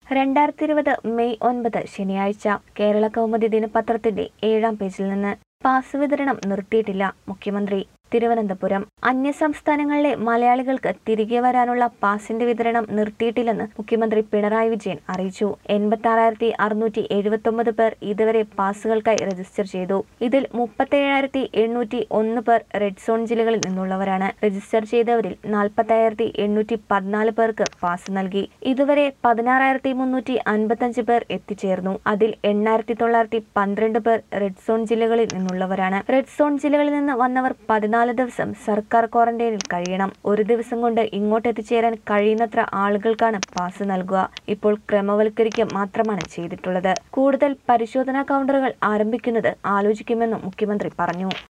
രണ്ടായിരത്തി ഇരുപത് മെയ് ഒൻപത് ശനിയാഴ്ച കേരള കൗമുദി ദിനപത്രത്തിന്റെ ഏഴാം പേജിൽ നിന്ന് പാസ് വിതരണം നിർത്തിയിട്ടില്ല മുഖ്യമന്ത്രി തിരുവനന്തപുരം അന്യസംസ്ഥാനങ്ങളിലെ മലയാളികൾക്ക് തിരികെ വരാനുള്ള പാസിന്റെ വിതരണം നിർത്തിയിട്ടില്ലെന്ന് മുഖ്യമന്ത്രി പിണറായി വിജയൻ അറിയിച്ചു എൺപത്തി ആറായിരത്തി അറുന്നൂറ്റി എഴുപത്തി ഒമ്പത് പേർ ഇതുവരെ പാസുകൾക്കായി രജിസ്റ്റർ ചെയ്തു ഇതിൽ മുപ്പത്തേഴായിരത്തി എണ്ണൂറ്റി ഒന്ന് പേർ റെഡ് സോൺ ജില്ലകളിൽ നിന്നുള്ളവരാണ് രജിസ്റ്റർ ചെയ്തവരിൽ നാൽപ്പത്തയ്യായിരത്തി എണ്ണൂറ്റി പതിനാല് പേർക്ക് പാസ് നൽകി ഇതുവരെ പതിനാറായിരത്തി മുന്നൂറ്റി അൻപത്തഞ്ച് പേർ എത്തിച്ചേർന്നു അതിൽ എണ്ണായിരത്തി തൊള്ളായിരത്തി പന്ത്രണ്ട് പേർ റെഡ് സോൺ ജില്ലകളിൽ നിന്നുള്ളവരാണ് റെഡ് സോൺ ജില്ലകളിൽ നിന്ന് വന്നവർ പതിനാല് ദിവസം സർക്കാർ ക്വാറന്റൈനിൽ കഴിയണം ഒരു ദിവസം കൊണ്ട് ഇങ്ങോട്ട് എത്തിച്ചേരാൻ കഴിയുന്നത്ര ആളുകൾക്കാണ് പാസ് നൽകുക ഇപ്പോൾ ക്രമവൽക്കരിക്കുക മാത്രമാണ് ചെയ്തിട്ടുള്ളത് കൂടുതൽ പരിശോധനാ കൗണ്ടറുകൾ ആരംഭിക്കുന്നത് ആലോചിക്കുമെന്നും മുഖ്യമന്ത്രി പറഞ്ഞു